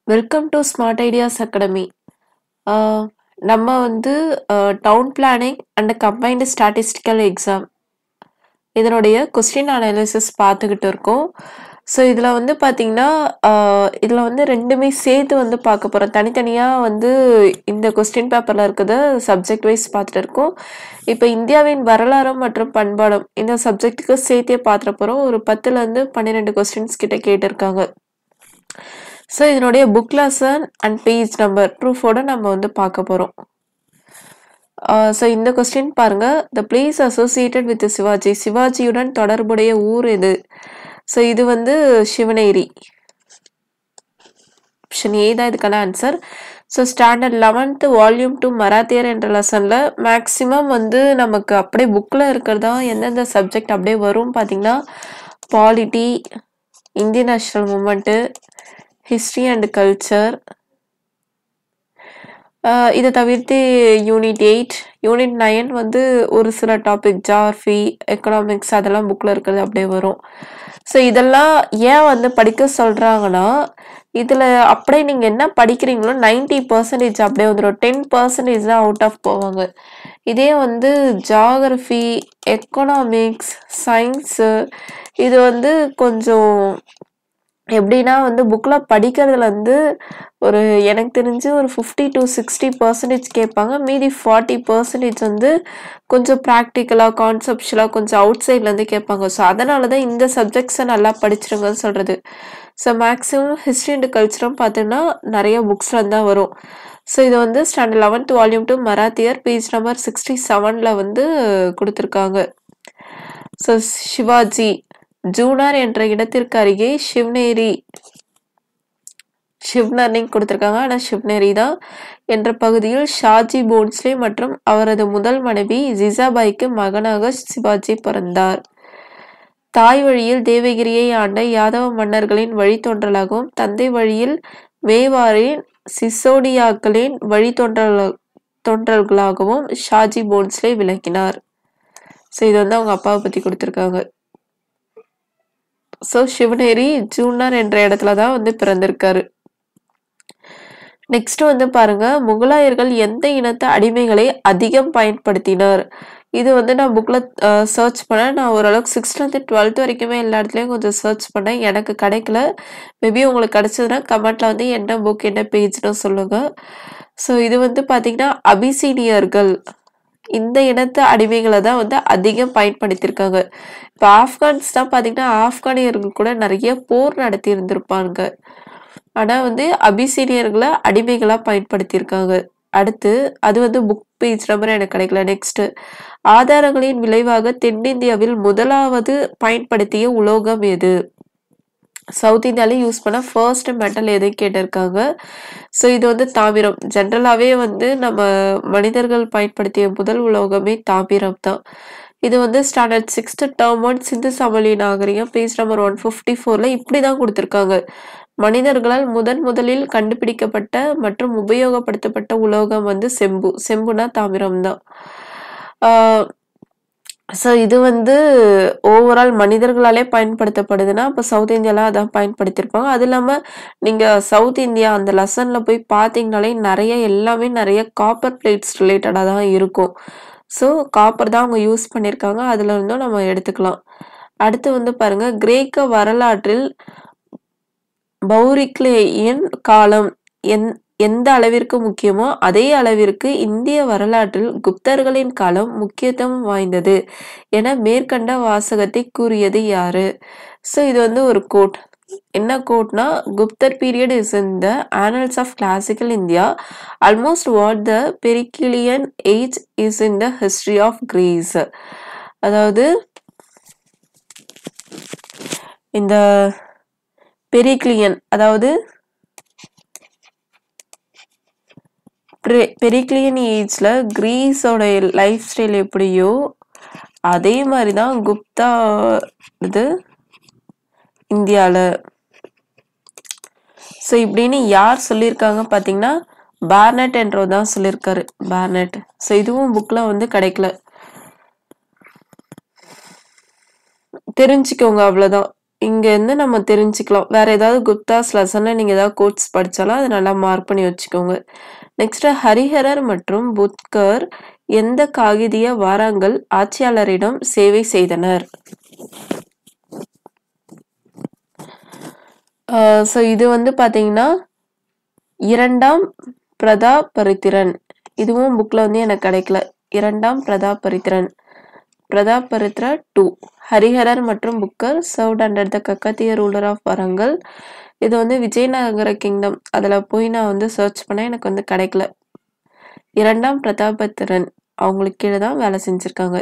Welcome to smart ideas academy நம்ம வந்து town planning and combined statistical exam இதனுடைய question analysis பார்த்துக்கிட்டு இருக்கோம் ஸோ இதில் வந்து பார்த்திங்கன்னா இதில் வந்து ரெண்டுமே சேர்த்து வந்து பார்க்க போகிறோம் தனித்தனியாக வந்து இந்த கொஸ்டின் பேப்பரில் இருக்கிறத சப்ஜெக்ட் வைஸ் பார்த்துட்டு இருக்கோம் இப்போ இந்தியாவின் வரலாறு மற்றும் பண்பாடம் இந்த சப்ஜெக்ட்டுக்கு சேர்த்தே பார்த்துட்டு போகிறோம் ஒரு பத்துலேருந்து பன்னிரெண்டு கொஸ்டின்ஸ் கிட்ட கேட்டிருக்காங்க ஸோ இதனுடைய book lesson and page number ப்ரூஃபோட நம்ம வந்து பார்க்க போகிறோம் ஸோ இந்த கொஸ்டின் பாருங்க the place associated with Shivaji சிவாஜியுடன் தொடர்புடைய ஊர் எது ஸோ இது வந்து சிவனேரி ஆப்ஷன் ஏ தான் இதுக்கான answer so standard eleventh volume two மராத்தியர் என்ற லெசனில் மேக்ஸிமம் வந்து நமக்கு அப்படியே புக்கில் இருக்கிறதா எந்தெந்த சப்ஜெக்ட் அப்படியே வரும் பார்த்தீங்கன்னா polity Indian national movement history and culture இதை தவிர்த்து யூனிட் எயிட் யூனிட் நைன் வந்து ஒரு சில டாபிக் ஜார்ஃபி எக்கனாமிக்ஸ் அதெல்லாம் புக்கில் இருக்கிறது அப்படியே வரும் ஸோ இதெல்லாம் ஏன் வந்து படிக்க சொல்கிறாங்கன்னா இதில் அப்படியே நீங்கள் என்ன படிக்கிறீங்களோ நைன்டி பர்சன்டேஜ் அப்படியே வந்துடும் டென் பர்சன்டேஜ் தான் அவுட் ஆஃப் போவாங்க இதே வந்து ஜாகிரஃபி எக்கனாமிக்ஸ் சயின்ஸு இது வந்து கொஞ்சம் எப்படின்னா வந்து புக்கில் படிக்கிறதுல வந்து ஒரு எனக்கு தெரிஞ்சு ஒரு ஃபிஃப்டி டு சிக்ஸ்டி பர்சன்டேஜ் கேட்பாங்க மீதி ஃபார்ட்டி பர்சன்டேஜ் வந்து கொஞ்சம் ப்ராக்டிக்கலாக கான்செப்ஷுவலாக கொஞ்சம் அவுட் சைட்லேருந்து கேட்பாங்க ஸோ அதனால தான் இந்த சப்ஜெக்ட்ஸை நல்லா படிச்சிருங்கன்னு சொல்கிறது ஸோ மேக்ஸிமம் ஹிஸ்ட்ரி அண்ட் கல்ச்சரும் பார்த்தீங்கன்னா நிறைய புக்ஸில் தான் வரும் ஸோ இது வந்து ஸ்டாண்டர்ட் லெவன்த் வால்யூம் டூ மராத்தியர் பேஜ் நம்பர் சிக்ஸ்டி செவனில் வந்து கொடுத்துருக்காங்க ஸோ சிவாஜி ஜூனார் என்ற இடத்திற்கு அருகே சிவ்னேரி ஷிவ்னர்னிங் கொடுத்துருக்காங்க ஆனால் ஷிவ்னேரி தான் என்ற பகுதியில் ஷாஜி போன்ஸ்லே மற்றும் அவரது முதல் மனைவி ஜிசாபாய்க்கு மகனாக சிவாஜி பிறந்தார் தாய் வழியில் தேவகிரியை ஆண்ட யாதவ மன்னர்களின் வழித்தோன்றலாகவும் தந்தை வழியில் மேவாரின் சிசோடியாக்களின் வழித்தோன்றல் தோன்றல்களாகவும் ஷாஜி போன்ஸ்லே விளக்கினார் ஸோ இது வந்து அவங்க அப்பாவை பற்றி கொடுத்துருக்காங்க ஸோ சிவனேரி ஜூனார் என்ற இடத்துல தான் வந்து பிறந்திருக்காரு நெக்ஸ்ட் வந்து பாருங்க முகலாயர்கள் எந்த இனத்த அடிமைகளை அதிகம் பயன்படுத்தினர் இது வந்து நான் புக்கில் சர்ச் பண்ணேன் நான் ஓரளவுக்கு சிக்ஸ்த்லேருந்து டுவெல்த் வரைக்குமே எல்லா இடத்துலையும் கொஞ்சம் சர்ச் பண்ணேன் எனக்கு கிடைக்கல மேபி உங்களுக்கு கிடைச்சதுன்னா கமெண்ட்ல வந்து என்ன புக் என்ன பேஜ்னு சொல்லுங்க ஸோ இது வந்து பார்த்தீங்கன்னா அபிசீனியர்கள் இந்த இனத்து அடிமைகளை தான் வந்து அதிகம் பயன்படுத்தியிருக்காங்க இப்போ ஆப்கான்ஸ் தான் பார்த்தீங்கன்னா ஆப்கானியர்கள் கூட நிறைய போர் நடத்தி இருந்திருப்பாங்க ஆனால் வந்து அபிசீனியர்களை அடிமைகளாக பயன்படுத்தியிருக்காங்க அடுத்து அது வந்து புக் பேஜ் நம்பர் எனக்கு கிடைக்கல நெக்ஸ்ட் ஆதாரங்களின் விளைவாக தென்னிந்தியாவில் முதலாவது பயன்படுத்திய உலோகம் எது சவுத் இந்தியாவிலே யூஸ் பண்ண ஃபர்ஸ்ட் மெட்டல் எது கேட்டிருக்காங்க ஸோ இது வந்து தாமிரம் ஜென்ரலாகவே வந்து நம்ம மனிதர்கள் பயன்படுத்திய முதல் உலோகமே தாமிரம் தான் இது வந்து standard sixth term one Sindhu சமலி நாகரிகம் பேஜ் நம்பர் ஒன் ஃபிஃப்டி ஃபோரில் இப்படி தான் கொடுத்துருக்காங்க மனிதர்களால் முதன் முதலில் கண்டுபிடிக்கப்பட்ட மற்றும் உபயோகப்படுத்தப்பட்ட உலோகம் வந்து செம்பு செம்புனா தாமிரம் தான் ஸோ இது வந்து ஓவரால் மனிதர்களாலே பயன்படுத்தப்படுதுன்னா இப்போ சவுத் இந்தியாவில் அதான் பயன்படுத்தியிருப்பாங்க அது இல்லாமல் நீங்கள் சவுத் இந்தியா அந்த லெசனில் போய் பார்த்தீங்கனாலே நிறைய எல்லாமே நிறைய காப்பர் பிளேட்ஸ் ரிலேட்டடாக தான் இருக்கும் ஸோ காப்பர் தான் அவங்க யூஸ் பண்ணியிருக்காங்க அதில் இருந்தும் நம்ம எடுத்துக்கலாம் அடுத்து வந்து பாருங்க கிரேக்க வரலாற்றில் பௌரிக்லேயின் காலம் எந் எந்த அளவிற்கு முக்கியமோ அதே அளவிற்கு இந்திய வரலாற்றில் குப்தர்களின் காலம் முக்கியத்துவம் வாய்ந்தது என மேற்கண்ட வாசகத்தை கூறியது யாரு ஸோ இது வந்து ஒரு கோட் என்ன கோட்னா குப்தர் period is in the annals of classical India almost what the Periclean age is in the history of Greece அதாவது இந்த பெரிக்லியன் அதாவது பெரிக்லியன் ஏஜ்ல கிரீஸோட லைஃப் ஸ்டைல் எப்படியோ அதே மாதிரி தான் குப்தா இது இந்தியாவில் ஸோ இப்படின்னு யார் சொல்லியிருக்காங்க பார்த்தீங்கன்னா பார்னட் என்றவர் தான் சொல்லியிருக்காரு பார்னட் ஸோ இதுவும் புக்கில் வந்து கிடைக்கல தெரிஞ்சுக்கோங்க அவ்வளோதான் இங்க இருந்து நம்ம தெரிஞ்சுக்கலாம். வேற ஏதாவது குப்தாஸ் லெசன்ல நீங்க ஏதாவது கோட்ஸ் படிச்சாலும் அத நல்லா மார்க் பண்ணி வச்சுக்கோங்க. நெக்ஸ்ட் ஹரிஹரர் மற்றும் புத்கர் எந்த காகிதிய வாரங்கள் ஆட்சியாளரிடம் சேவை செய்தனர்? ஆ ஸோ இது வந்து பார்த்தீங்கன்னா, 2ஆம் பிரதாபரித்திரன். இதுவும் புக்ல வந்து எனக்கு கிடைக்கல. 2ஆம் பிரதாபரித்திரன். பிரதாபரித்ரா 2 ஹரிஹரர் மற்றும் புக்கர் served under the Kakatiya ruler of Warangal. இது வந்து விஜயநகர கிங்டம். அதுல போய் நான் வந்து சர்ச் பண்ணேன். எனக்கு வந்து கிடைக்கல. 2ஆம் பிரதாபரித்திரன் அவங்களுக்கு கீழ தான் வேலை செஞ்சிருக்காங்க.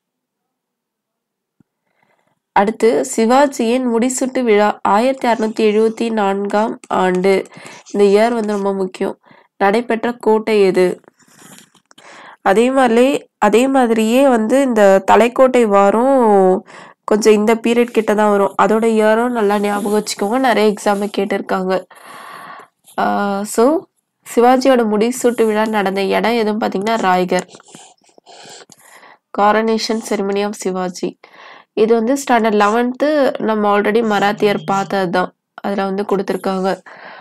அடுத்து சிவாஜியின் முடிசூட்டு விழா 1674ஆம் ஆண்டு. இந்த இயர் வந்து ரொம்ப முக்கியம். நடைபெற்ற கோட்டை எது? அதே மாரிலே அதே மாதிரியே வந்து இந்த தலைக்கோட்டை வாரும் கொஞ்சம் இந்த பீரியட் கிட்ட தான் வரும். அதோட இயரும் நல்லா ஞாபகம் வச்சுக்கோங்க. நெறைய எக்ஸாம்ல கேட்டிருக்காங்க. ஆ ஸோ சிவாஜியோட முடிசூட்டு விழா நடந்த இடம் எதுன்னு பார்த்தீங்கன்னா, Raigarh. Coronation ceremony of Shivaji. இது வந்து ஸ்டாண்டர்ட் 11த் நம்ம ஆல்ரெடி மராத்தியர் பார்த்தது தான். அதுல வந்து குடுத்திருக்காங்க.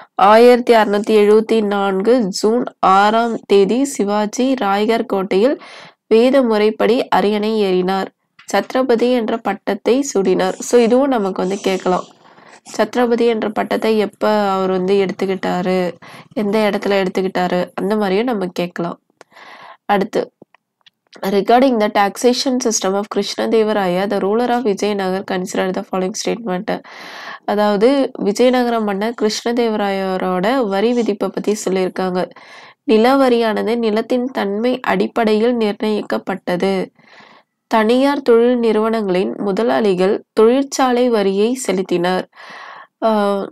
1674 ஜூன் 6ஆம் தேதி சிவாஜி ராய்கர் கோட்டையில் வேத முறைப்படி அரியணை ஏறினார். சத்ரபதி என்ற பட்டத்தை சூடினார். ஸோ இதுவும் நமக்கு வந்து கேட்கலாம். சத்ரபதி என்ற பட்டத்தை எப்ப அவர் வந்து எடுத்துக்கிட்டாரு? எந்த இடத்துல எடுத்துக்கிட்டாரு? அந்த மாரியும் நம்ம கேட்கலாம். அடுத்து regarding the taxation system of Krishnadevaraya the ruler of Vijayanagar consider the following statement. அதாவது விஜயநகர மன்னர் கிருஷ்ணதேவராயரோட வரி விதிப்ப பத்தி சொல்லியிருக்காங்க. நில வரியானது நிலத்தின் தன்மை அடிப்படையில் நிர்ணயிக்கப்பட்டது. தனியார் தொழில் நிறுவனங்களின் முதலாளிகள் தொழிற்சாலை வரியை செலுத்தினர். ஆ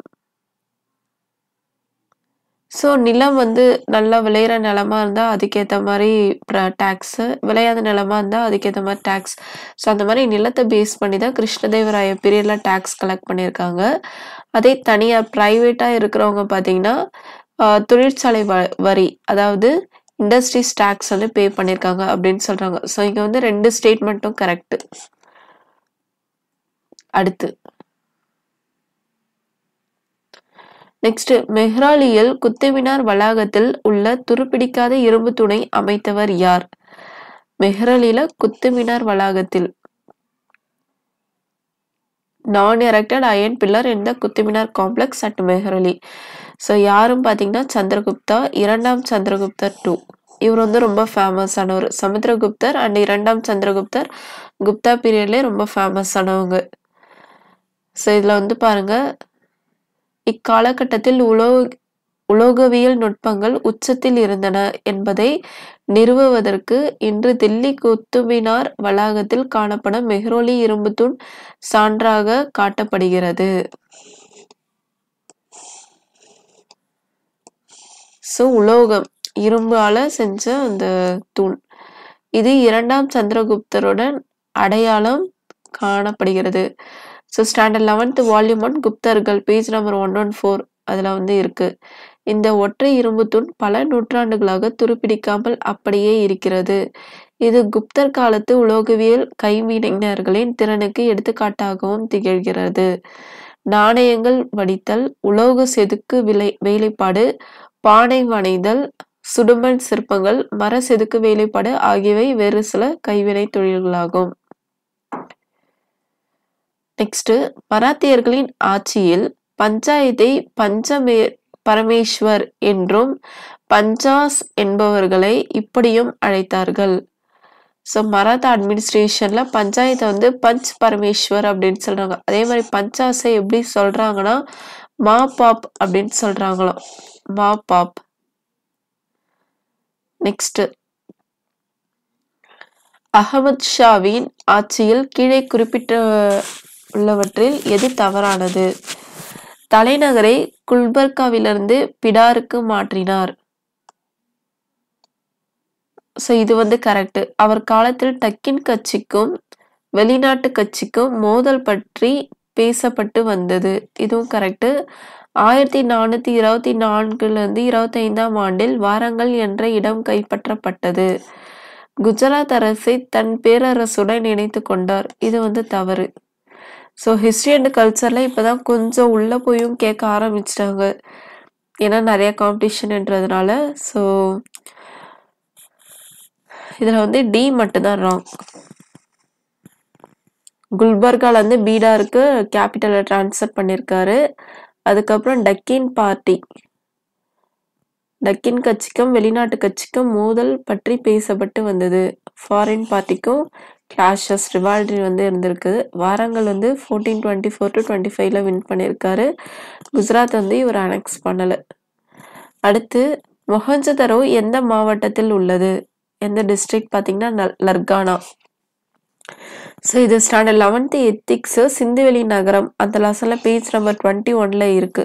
ஸோ நிலம் வந்து நல்லா விளையிற நிலமா இருந்தா அதுக்கேத்த மாரி ப்ர டாக்ஸு, விளையாத நிலமா இருந்தா அதுக்கேத்த மாரி டாக்ஸ். ஸோ அந்த மாரி நிலத்த பேஸ் பண்ணி தான் கிருஷ்ணதேவராய பீரியட்ல டாக்ஸ் கலெக்ட் பண்ணியிருக்காங்க. அதே தனியா பிரைவேட்டா இருக்கிறவங்க பார்த்தீங்கன்னா, ஆ தொழிற்சாலை வ வரி அதாவது இண்டஸ்ட்ரீஸ் டாக்ஸ் வந்து பே பண்ணியிருக்காங்க அப்படின்னு சொல்றாங்க. ஸோ இங்க வந்து 2 ஸ்டேட்மெண்ட்டும் கரெக்ட். அடுத்து நெக்ஸ்ட் மெஹ்ராலியில் குத்துமினார் வளாகத்தில் உள்ள துருப்பிடிக்காத இரும்பு தூணை அமைத்தவர் யார்? மெஹ்ரலில குத்துமினார் வளாகத்தில். நான் erected iron pillar in the Qutub Minar complex at Mehrauli. So யாருன்னு பார்த்தீங்கன்னா, சந்திரகுப்தா 2ஆம் சந்திரகுப்தர் 2. இவர் வந்து ரொம்ப ஃபேமஸ் ஆனவரு. சமுத்திரகுப்தர் அண்ட் 2ஆம் சந்திரகுப்தர் குப்தா பீரியட்லயே ரொம்ப ஃபேமஸ் ஆனவங்க. ஸோ இதுல வந்து பாருங்க, இக்காலகட்டத்தில் உலோ உலோகவியல் நுட்பங்கள் உச்சத்தில் இருந்தன என்பதை நிறுவுவதற்கு இன்று தில்லி குத்துமினார் வளாகத்தில் காணப்படும் மெஹ்ரோலி இரும்புத் தூண் சான்றாக காட்டப்படுகிறது. ஸோ உலோகம் இரும்பால செஞ்ச அந்த தூண். இது 2ஆம் சந்திரகுப்தருடன் அடையாளம் காணப்படுகிறது. ஸோ ஸ்டாண்டர்ட் 11த் வால்யூம் 1 குப்தர்கள் பேஜ் நம்பர் 114 அதுல வந்து இருக்கு. இந்த ஒற்றை இரும்புத் தூண் பல நூற்றாண்டுகளாக துருப்பிடிக்காமல் அப்படியே இருக்கிறது. இது குப்தர் காலத்து உலோகவியல் கைவினைஞர்களின் திறனுக்கு எடுத்துக்காட்டாகவும் திகழ்கிறது. நாணயங்கள் வடித்தல், உலோக செதுக்கு விலை வேலைப்பாடு, பானை வனைதல், சுடுமண் சிற்பங்கள், மர செதுக்கு வேலைப்பாடு ஆகியவை வேறு சில கைவினைத் தொழில்களாகும். நெக்ஸ்ட் மராத்தியர்களின் ஆட்சியில் பஞ்சாயத்தை பஞ்சமே பரமேஸ்வர் என்றும், பஞ்சாஸ் என்பவர்களை இப்படியும் அழைத்தார்கள். ஸோ மராத்தா அட்மினிஸ்ட்ரேஷன்ல பஞ்சாயத்த வந்து பஞ்ச் பரமேஸ்வர் அப்படின்னு சொல்றாங்க. அதே மாரி பஞ்சாஸை எப்படி சொல்றாங்கன்னா, மா பாப் அப்படின்னு சொல்றாங்களாம். மா பாப். நெக்ஸ்ட் அகமது ஷாவின் ஆட்சியில் கீழே குறிப்பிட்டுள்ளவற்றில் எது தவறானது? தலைநகரை குல்பர்காவிலிருந்து பிடாருக்கு மாற்றினார். ஸோ இது வந்து கரெக்ட். அவர் காலத்தில் டக்கின் கட்சிக்கும், வெளிநாட்டு கட்சிக்கும் மோதல் பற்றி பேசப்பட்டு வந்தது. இதுவும் கரெக்ட். 1424லிருந்து 25ஆம் ஆண்டில் வாரங்கல் என்ற இடம் கைப்பற்றப்பட்டது. குஜராத் அரசை தன் பேரரசுடன் இணைத்துக் கொண்டார். இது வந்து தவறு. ஸோ ஹிஸ்ட்ரி அண்ட் கல்ச்சரில் இப்போ தான் கொஞ்சம் உள்ளே போயும் கேட்க ஆரம்பிச்சிட்டாங்க ஏன்னா நிறைய காம்படிஷன்ன்றதுனால ஸோ இதில் வந்து டி மட்டும்தான் ராங் குல்பர்கால வந்து பீடாருக்கு கேபிட்டலை ட்ரான்ஸ்ஃபர் பண்ணியிருக்காரு அதுக்கப்புறம் டக்கின் பார்ட்டி டக்கின் கட்சிக்கும் வெளிநாட்டு கட்சிக்கும் மோதல் பற்றி பேசப்பட்டு வந்தது ஃபாரின் பார்ட்டிக்கும் கிளாஷஸ் ரிவால்ட்ரி வந்து இருந்திருக்குது வாரங்கள் வந்து fourteen twenty four to twenty ஃபைவ்ல வின் பண்ணியிருக்காரு குஜராத் வந்து இவர் அனெக்ஸ் பண்ணலை அடுத்து மொஹஞ்சதரோ எந்த மாவட்டத்தில் உள்ளது எந்த டிஸ்ட்ரிக்ட் பார்த்தீங்கன்னா நல்- லர்கானா ஸோ இது ஸ்டாண்டர்ட் லெவன்த்து எத்திக்ஸு சிந்துவெளி நகரம் அந்த லெசனில் பேஜ் நம்பர் டுவெண்ட்டி ஒன்ல இருக்கு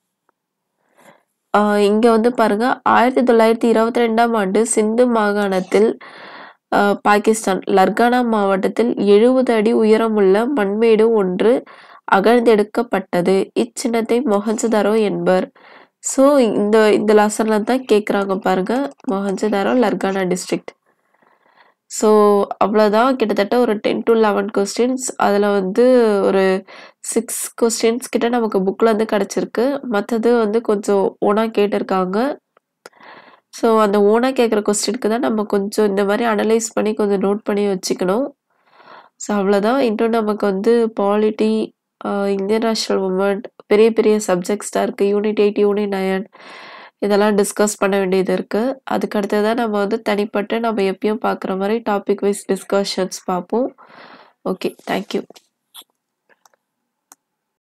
ஆஹ் இங்க வந்து பாருங்க ஆயிரத்தி தொள்ளாயிரத்தி இருபத்தி ரெண்டாம் ஆண்டு சிந்து மாகாணத்தில் ஆஹ் பாகிஸ்தான் லர்கானா மாவட்டத்தில் எழுபது அடி உயரமுள்ள மண்மேடு ஒன்று அகழ்ந்தெடுக்கப்பட்டது இச்சின்னத்தை மொஹஞ்சதாரோ என்பர் ஸோ இந்த இந்த லெசன்ல தான் கேட்குறாங்க பாருங்க மொஹஞ்சதாரோ லர்கானா டிஸ்ட்ரிக்ட் ஸோ அவ்வளோதான் கிட்டத்தட்ட ஒரு டென் டு லெவன் கொஸ்டின்ஸ் அதில் வந்து ஒரு சிக்ஸ் கொஸ்டின்ஸ் கிட்ட நமக்கு புக்கில் வந்து கிடச்சிருக்கு மற்றது வந்து கொஞ்சம் ஓனாக கேட்டிருக்காங்க ஸோ அந்த ஓனாக கேட்குற கொஸ்டினுக்கு தான் நம்ம கொஞ்சம் இந்த மாதிரி அனலைஸ் பண்ணி கொஞ்சம் நோட் பண்ணி வச்சுக்கணும் ஸோ அவ்வளோதான் இன்னும் நமக்கு வந்து பாலிட்டி இந்தியன் நேஷனல் மூமெண்ட் பெரிய பெரிய சப்ஜெக்ட்ஸ் தான் இருக்குது யூனிட் எயிட் யூனிட் நயன் இதெல்லாம் டிஸ்கஸ் பண்ண வேண்டியது இருக்குது அதுக்கு அடுத்ததான் நம்ம வந்து தனிப்பட்டு நம்ம எப்பயும் பார்க்குற மாதிரி டாபிக் வைஸ் டிஸ்கஷன்ஸ் பார்ப்போம் ஓகே தேங்க்யூ